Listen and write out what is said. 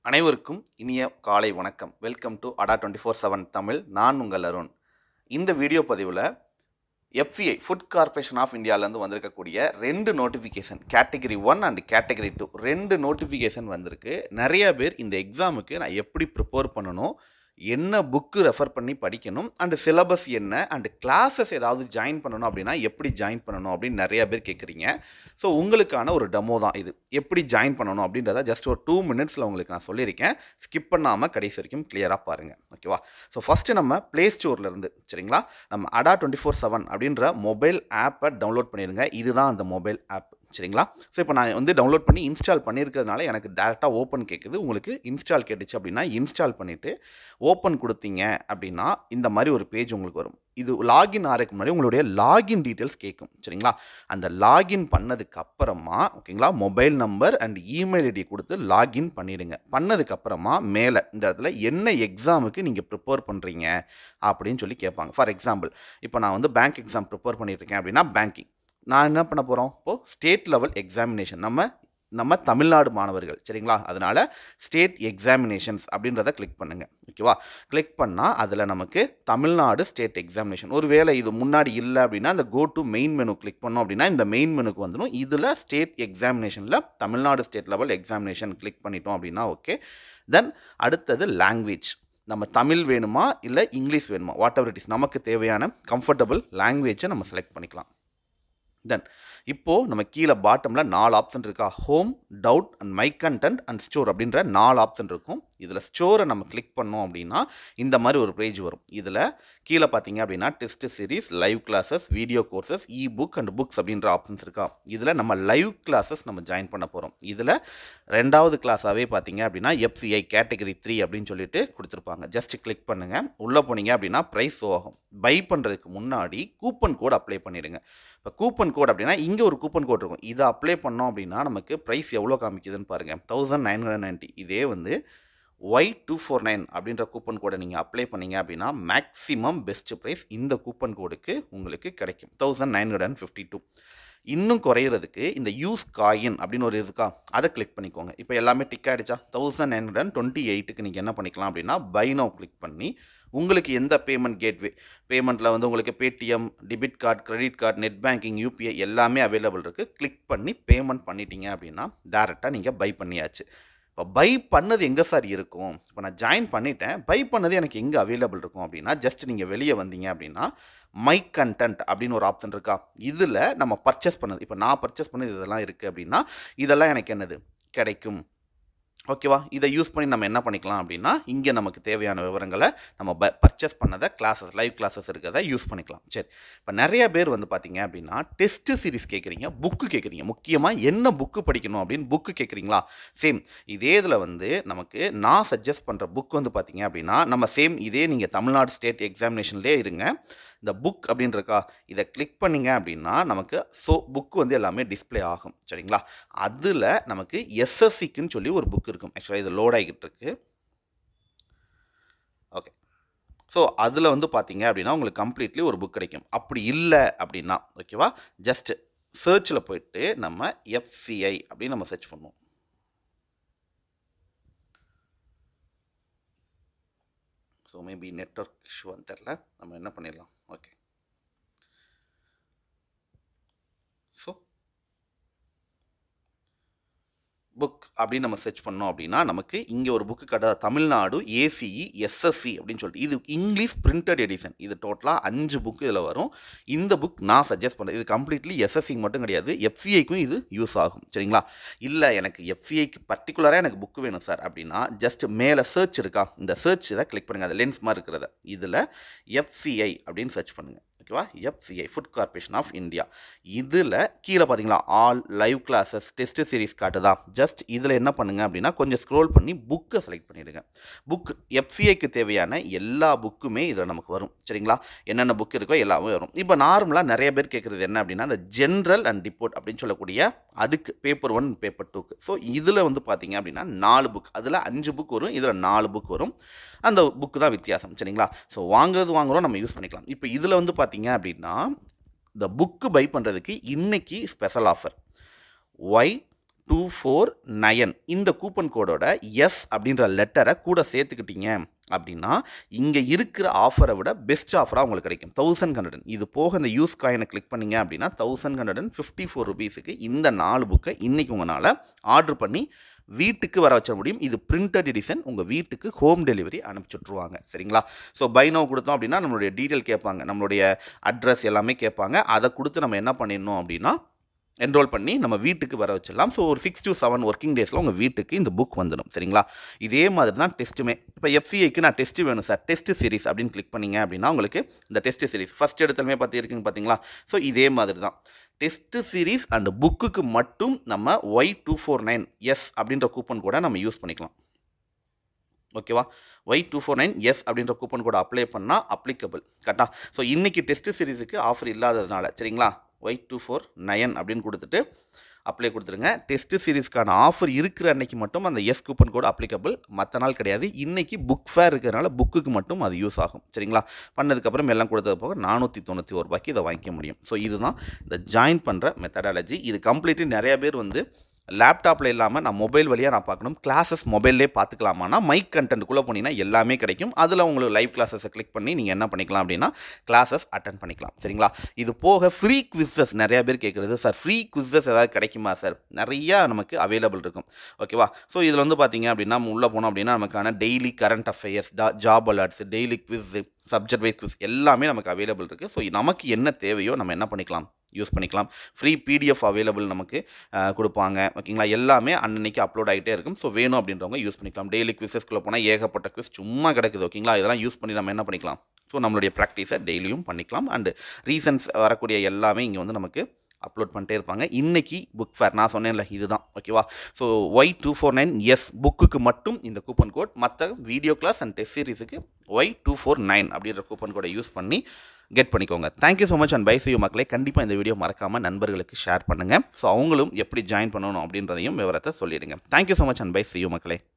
அனைவருக்கும் இனிய காலை வணக்கம் welcome to Adda twenty four seven Tamil நான் உங்கள் அருண் இந்த வீடியோ பதிவில் எஃப்சிஐ ஃபுட் கார்ப்பரேஷன் ஆஃப் இந்தியாவிலேருந்து வந்திருக்கக்கூடிய ரெண்டு notification category one and category two ரெண்டு நோட்டிஃபிகேஷன் வந்திருக்கு நிறைய பேர் இந்த எக்ஸாமுக்கு நான் எப்படி ப்ரிப்பேர் பண்ணணும் என்ன புக்கு ரெஃபர் பண்ணி படிக்கணும் அண்டு சிலபஸ் என்ன அண்டு கிளாஸஸ் ஏதாவது ஜாயின் பண்ணணும் அப்படின்னா எப்படி ஜாயின் பண்ணணும் அப்படின்னு நிறைய பேர் கேட்குறீங்க ஸோ உங்களுக்கான ஒரு டெமோ தான் இது எப்படி ஜாயின் பண்ணணும் அப்படின்றத ஜஸ்ட் ஒரு டூ மினிட்ஸில் உங்களுக்கு நான் சொல்லியிருக்கேன் ஸ்கிப் பண்ணாமல் கடைசி வரைக்கும் கிளியராக பாருங்கள் ஓகேவா ஸோ ஃபஸ்ட்டு நம்ம ப்ளே ஸ்டோர்லேருந்து சரிங்களா நம்ம அடா டுவெண்ட்டி ஃபோர் செவன் அப்படின்ற மொபைல் ஆப்பை டவுன்லோட் பண்ணிடுங்க இதுதான் அந்த மொபைல் ஆப் சரிங்களா ஸோ இப்போ நான் வந்து டவுன்லோட் பண்ணி இன்ஸ்டால் பண்ணியிருக்கிறதுனால எனக்கு டேரெக்டாக ஓப்பன் கேட்குது உங்களுக்கு இன்ஸ்டால் கேட்டுச்சு அப்படின்னா இன்ஸ்டால் பண்ணிவிட்டு ஓப்பன் கொடுத்தீங்க அப்படின்னா இந்த மாதிரி ஒரு பேஜ் உங்களுக்கு வரும் இது லாகின் ஆகிறதுக்கு முன்னாடி உங்களுடைய லாகின் டீட்டெயில்ஸ் கேட்கும் சரிங்களா அந்த லாகின் பண்ணதுக்கு அப்புறமா ஓகேங்களா mobile number and email ID கொடுத்து லாகின் பண்ணிடுங்க பண்ணதுக்கு அப்புறமா மேலே இந்த இடத்துல என்ன எக்ஸாமுக்கு நீங்கள் ப்ரிப்பேர் பண்ணுறீங்க அப்படின்னு சொல்லி கேட்பாங்க ஃபார் எக்ஸாம்பிள் இப்போ நான் வந்து பேங்க் எக்ஸாம் ப்ரிப்பேர் பண்ணிட்டு இருக்கேன் அப்படின்னா பேங்கிங் நான் என்ன பண்ண போகிறோம் இப்போது ஸ்டேட் லெவல் எக்ஸாமினேஷன் நம்ம நம்ம தமிழ்நாடு மாணவர்கள் சரிங்களா அதனால் ஸ்டேட் எக்ஸாமினேஷன்ஸ் அப்படின்றத கிளிக் பண்ணுங்கள் ஓகேவா கிளிக் பண்ணால் அதில் நமக்கு தமிழ்நாடு ஸ்டேட் எக்ஸாமினேஷன் ஒரு வேளை இது முன்னாடி இல்லை அப்படின்னா அந்த go to main menu click பண்ணோம் அப்படின்னா இந்த மெயின் மெனுக்கு வந்துடும் இதில் ஸ்டேட் எக்ஸாமினேஷனில் Tamil Nadu state level examination click பண்ணிட்டோம் அப்படின்னா ஓகே தென் அடுத்தது லாங்குவேஜ் நம்ம தமிழ் வேணுமா இல்லை இங்கிலீஷ் வேணுமா வாட் எவர் இட் இஸ் நமக்கு தேவையான கம்ஃபர்டபுள் லாங்குவேஜை நம்ம செலக்ட் பண்ணிக்கலாம் தென் இப்போது நம்ம கீழே பாட்டமில் நாலு ஆப்ஷன் இருக்கா home doubt and my content and store அப்படின்ற நாலு ஆப்ஷன் இருக்கும் இதில் ஸ்டோரை நம்ம கிளிக் பண்ணோம் அப்படின்னா இந்த மாதிரி ஒரு பேஜ் வரும் இதில் கீழே பார்த்தீங்க அப்படின்னா test series live classes video courses e book and books அப்படின்ற ஆப்ஷன்ஸ் இருக்கா இதில் நம்ம லைவ் கிளாஸஸ் நம்ம ஜாயின் பண்ண போகிறோம் இதில் ரெண்டாவது கிளாஸாகவே பார்த்தீங்க அப்படின்னா எஃப்சிஐ கேட்டகரி த்ரீ அப்படின்னு சொல்லிட்டு கொடுத்துருப்பாங்க ஜஸ்ட் கிளிக் பண்ணுங்கள் உள்ளே போனீங்க அப்படின்னா ப்ரைஸ் ஆகும் பை பண்ணுறதுக்கு முன்னாடி கூப்பன் கோட் அப்ளை பண்ணிவிடுங்க இப்போ கூப்பன் கோட் அப்படின்னா இங்கே ஒரு கூப்பன் கோட் இருக்கும் இதை அப்ளை பண்ணோம் அப்படின்னா நமக்கு ப்ரைஸ் எவ்வளோ காமிக்குதுன்னு பாருங்கள் தௌசண்ட் நைன் ஹண்ட்ரட் நைன்ட்டி இதே வந்து ஒய் டூ ஃபோர் நைன் அப்படின்ற கூப்பன் கோடை நீங்கள் அப்ளை பண்ணீங்க அப்படின்னா மேக்ஸிமம் பெஸ்ட் ப்ரைஸ் இந்த கூப்பன் கோடுக்கு உங்களுக்கு கிடைக்கும் thousand nine hundred and fifty two இன்னும் குறையிறதுக்கு இந்த யூஸ் காயின் அப்படின்னு ஒரு இருக்கா அதை கிளிக் பண்ணிக்கோங்க இப்போ எல்லாமே டிக் ஆகிடுச்சா thousand nine hundred and twenty எயிட்டுக்கு நீங்கள் என்ன பண்ணிக்கலாம் அப்படின்னா பை நோ கிளிக் பண்ணி உங்களுக்கு எந்த பேமெண்ட் கேட்வே பேமெண்ட்டில் வந்து உங்களுக்கு Paytm debit card credit card net banking UPI எல்லாமே அவைலபிள் இருக்குது கிளிக் பண்ணி பேமெண்ட் பண்ணிட்டீங்க அப்படின்னா டேரெக்டாக நீங்கள் பை பண்ணியாச்சு இப்போ பை பண்ணது எங்கே சார் இருக்கும் இப்போ நான் ஜாயின் பண்ணிட்டேன் பை பண்ணது எனக்கு எங்கே அவைலபிள் இருக்கும் அப்படின்னா ஜஸ்ட் நீங்கள் வெளியே வந்தீங்க அப்படின்னா மை கண்டென்ட் அப்படின்னு ஒரு ஆப்ஷன் இருக்கா இதில் நம்ம பர்ச்சேஸ் பண்ணது இப்போ நான் பர்ச்சேஸ் பண்ணது இதெல்லாம் இருக்குது அப்படின்னா இதெல்லாம் எனக்கு என்னது கிடைக்கும் ஓகேவா இதை யூஸ் பண்ணி நம்ம என்ன பண்ணிக்கலாம் அப்படின்னா இங்கே நமக்கு தேவையான விவரங்களை நம்ம ப பர்ச்சேஸ் பண்ணதை கிளாஸஸ் லைவ் கிளாஸஸ் இருக்கிறத யூஸ் பண்ணிக்கலாம் சரி இப்போ நிறைய பேர் வந்து பார்த்தீங்க அப்படின்னா டெஸ்ட் சீரிஸ் கேட்குறீங்க புக்கு கேட்குறீங்க முக்கியமாக என்ன புக்கு படிக்கணும் அப்படின்னு புக்கு கேட்குறீங்களா சேம் இதே இதில் வந்து நமக்கு நான் சஜஸ்ட் பண்ணுற புக் வந்து பார்த்தீங்க அப்படின்னா நம்ம சேம் இதே நீங்கள் தமிழ்நாடு ஸ்டேட் எக்ஸாமினேஷன்லேயே இருங்க இந்த புக் அப்படின்றக்கா இதை கிளிக் பண்ணிங்க அப்படின்னா நமக்கு ஸோ புக் வந்து எல்லாமே டிஸ்பிளே ஆகும் சரிங்களா அதில் நமக்கு எஸ்எஸ்சிக்குன்னு சொல்லி ஒரு புக் இருக்கும் ஆக்சுவலாக இது லோட் ஆகிட்டு இருக்கு ஓகே ஸோ அதில் வந்து பார்த்தீங்க அப்படின்னா உங்களுக்கு கம்ப்ளீட்லி ஒரு புக் கிடைக்கும் அப்படி இல்லை அப்படின்னா ஓகேவா ஜஸ்ட் சர்ச்சில் போயிட்டு நம்ம எஃப்சிஐ அப்படின்னு நம்ம சர்ச் பண்ணுவோம் ஸோ மேபி நெட்ஒர்க் இஷ்யூன்னு தெரில நம்ம என்ன பண்ணிடலாம் ஓகே ஸோ புக் அப்படின்னு நம்ம சர்ச் பண்ணோம் அப்படின்னா நமக்கு இங்கே ஒரு புக்கு கடை தமிழ்நாடு ஏசிஇ எஸ்எஸ்சி அப்படின்னு சொல்லிட்டு இது இங்கிலீஷ் பிரிண்டட் எடிஷன் இது டோட்டலாக அஞ்சு புக்கு இதில் வரும் இந்த புக் நான் சஜஸ்ட் பண்ணுறேன் இது கம்ப்ளீட்லி எஸ்எஸ்சி மட்டும் கிடையாது எஃப்சிஐக்கும் இது யூஸ் ஆகும் சரிங்களா இல்லை எனக்கு எஃப்சிஐக்கு பர்டிகுலராக எனக்கு புக்கு வேணும் சார் அப்படின்னா ஜஸ்ட் மேலே சர்ச் இருக்கா இந்த சர்ச் இதை கிளிக் பண்ணுங்கள் அது லென்ஸ் மாதிரி இருக்கிறத இதில் எஃப்சிஐ அப்படின்னு சர்ச் பண்ணுங்கள் ஓகேவா FCI food corporation of India இதில் கீழே பார்த்தீங்களா all live classes test series காட்டுதா ஜஸ்ட் இதில் என்ன பண்ணுங்க அப்படின்னா கொஞ்சம் ஸ்க்ரோல் பண்ணி புக்கை செலக்ட் பண்ணிவிடுங்க புக் எஃப்சிஐக்கு தேவையான எல்லா புக்குமே இதில் நமக்கு வரும் சரிங்களா என்னென்ன புக் இருக்கோ எல்லாமே வரும் இப்போ நார்மலாக நிறைய பேர் கேட்குறது என்ன அப்படின்னா அந்த ஜென்ரல் அண்ட் ரிப்போர்ட் அப்படின்னு சொல்லக்கூடிய அதுக்கு பேப்பர் ஒன் பேப்பர் டூக்கு ஸோ இதில் வந்து பார்த்தீங்க அப்படின்னா நாலு புக் அதில் அஞ்சு புக் வரும் இதில் நாலு புக் வரும் அந்த புக்கு தான் வித்தியாசம் சரிங்களா ஸோ வாங்குறது வாங்குறோம் நம்ம யூஸ் பண்ணிக்கலாம் இப்போ இதில் வந்து பார்த்தீங்க அப்படின்னா இந்த புக்கு பை பண்ணுறதுக்கு இன்றைக்கி special offer Y two four nine இந்த கூப்பன் கோடோட எஸ் அப்படின்ற லெட்டரை கூட சேர்த்துக்கிட்டீங்க அப்படின்னா இங்கே இருக்கிற ஆஃபரை விட பெஸ்ட் ஆஃபராக உங்களுக்கு கிடைக்கும் தௌசண்ட் ஹண்ட்ரட் இது போக இந்த யூஸ் காயினை கிளிக் பண்ணீங்க அப்படின்னா thousand hundred and fifty four ருபீஸுக்கு இந்த நாலு புக்கை இன்றைக்கி உங்களால் ஆர்டர் பண்ணி வீட்டுக்கு வர வச்ச முடியும் இது பிரிண்டட் எடிஷன் உங்கள் வீட்டுக்கு ஹோம் டெலிவரி அனுப்பிச்சுட்ருவாங்க சரிங்களா ஸோ பைனோ கொடுத்தோம் அப்படின்னா நம்மளுடைய டீட்டெயில் கேட்பாங்க நம்மளுடைய அட்ரஸ் எல்லாமே கேட்பாங்க அதை கொடுத்து நம்ம என்ன பண்ணிடணும் அப்படின்னா என்ரோல் பண்ணி நம்ம வீட்டுக்கு வர வச்சிடலாம் ஸோ ஒரு சிக்ஸ் டு செவன் ஒர்க்கிங் டேஸில் உங்கள் வீட்டுக்கு இந்த புக் வந்துடும் சரிங்களா இதே மாதிரி தான் டெஸ்ட்டுமே இப்போ எஃப்சிஐக்கு நான் டெஸ்ட்டு வேணும் சார் டெஸ்ட் சீரிஸ் அப்படின்னு கிளிக் பண்ணீங்க அப்படின்னா உங்களுக்கு இந்த டெஸ்ட் சீரிஸ் ஃபஸ்ட் எடுத்தலுமே பார்த்து இருக்குங்க பார்த்தீங்களா ஸோ இதே மாதிரி தான் டெஸ்ட் சீரிஸ் அண்ட் புக்குக்கு மட்டும் நம்ம Y two four nine S அப்படின்ற கூப்பன் கூட நம்ம யூஸ் பண்ணிக்கலாம் ஓகேவா Y two four nine S அப்படின்ற கூப்பன் கூட அப்ளை பண்ணால் அப்ளிகபிள் கரெக்டாக ஸோ இன்றைக்கி டெஸ்ட் சீரிஸுக்கு ஆஃபர் இல்லாததுனால சரிங்களா ஒய் டூ ஃபோர் நயன் அப்படின்னு கொடுத்துட்டு அப்ளை கொடுத்துருங்க டெஸ்ட் சீரிஸ்க்கான ஆஃபர் இருக்கிற அன்னைக்கு மட்டும் அந்த எஸ் கூப்பன் கோட் அப்ளிகபிள் மற்ற நாள் கிடையாது இன்றைக்கி புக் ஃபேர் இருக்கிறதுனால புக்குக்கு மட்டும் அது யூஸ் ஆகும் சரிங்களா பண்ணதுக்கப்புறம் எல்லாம் கொடுத்தது போக நானூற்றி தொண்ணூற்றி ஒரு ரூபாய்க்கு இதை வாங்கிக்க முடியும் ஸோ இதுதான் இந்த ஜாயின் பண்ணுற மெத்தடாலஜி இது கம்ப்ளீட்லி நிறைய பேர் வந்து லேப்டாப்பில் இல்லாமல் நான் மொபைல் வழியாக நான் பார்க்கணும் கிளாஸஸ் மொபைல்லே பார்த்துக்கலாமானா மைக் கண்டென்ட்டுக்குள்ளே போனீங்கன்னா எல்லாமே கிடைக்கும் அதில் உங்களுக்கு லைவ் கிளாஸஸை கிளிக் பண்ணி நீங்கள் என்ன பண்ணிக்கலாம் அப்படின்னா கிளாஸஸ் அட்டன் பண்ணிக்கலாம் சரிங்களா இது போக ஃப்ரீ குவிஸஸ் நிறைய பேர் கேட்குறது சார் ஃப்ரீ குவிஸஸ் ஏதாவது கிடைக்குமா சார் நிறையா நமக்கு அவைலபிள் இருக்கும் ஓகேவா ஸோ இதில் வந்து பார்த்தீங்க அப்படின்னா நம்ம உள்ளே போனோம் அப்படின்னா நமக்கான daily current affairs job alerts daily quiz subject wise quiz எல்லாமே நமக்கு அவைலபிள் இருக்குது ஸோ நமக்கு என்ன தேவையோ நம்ம என்ன பண்ணிக்கலாம் யூஸ் பண்ணிக்கலாம் ஃப்ரீ பிடிஎஃப் அவைலபிள் நமக்கு அஹ், கொடுப்பாங்க ஓகேங்களா எல்லாமே அன்னன்னைக்கு அப்லோட் ஆகிட்டே இருக்கும் ஸோ வேணும் அப்படின்றவங்க யூஸ் பண்ணிக்கலாம் டெய்லி குவிசஸ்க்குள்ளே போனால் ஏகப்பட்ட குவிஸ் சும்மா கிடக்குது ஓகேங்களா இதெல்லாம் யூஸ் பண்ணி நம்ம என்ன பண்ணிக்கலாம் ஸோ நம்மளுடைய ப்ராக்டிஸை டெய்லியும் பண்ணிக்கலாம் அண்டு ரீசன்ஸ் வரக்கூடிய எல்லாமே இங்கே வந்து நமக்கு அப்லோட் பண்ணிட்டே இருப்பாங்க இன்னைக்கு புக் ஃபேர் நான் சொன்னேன்ல இதுதான் ஓகேவா so Y two four nine S புக்குக்கு மட்டும் இந்த கூப்பன் கோட் மற்ற வீடியோ கிளாஸ் அண்ட் டெஸ்ட் சீரிஸுக்கு ஒய் டூ ஃபோர் நைன் அப்படின்ற கூப்பன் கோடை யூஸ் பண்ணி கெட் பண்ணிக்கோங்க thank you so much and bye செய்யும் மக்களே கண்டிப்பாக இந்த வீடியோ மறக்காமல் நண்பர்களுக்கு ஷேர் பண்ணுங்கள் ஸோ அவங்களும் எப்படி ஜாயின் பண்ணணும் அப்படின்றதையும் விவரத்தை சொல்லிடுங்க thank you so much and bye செய்யும் மக்களே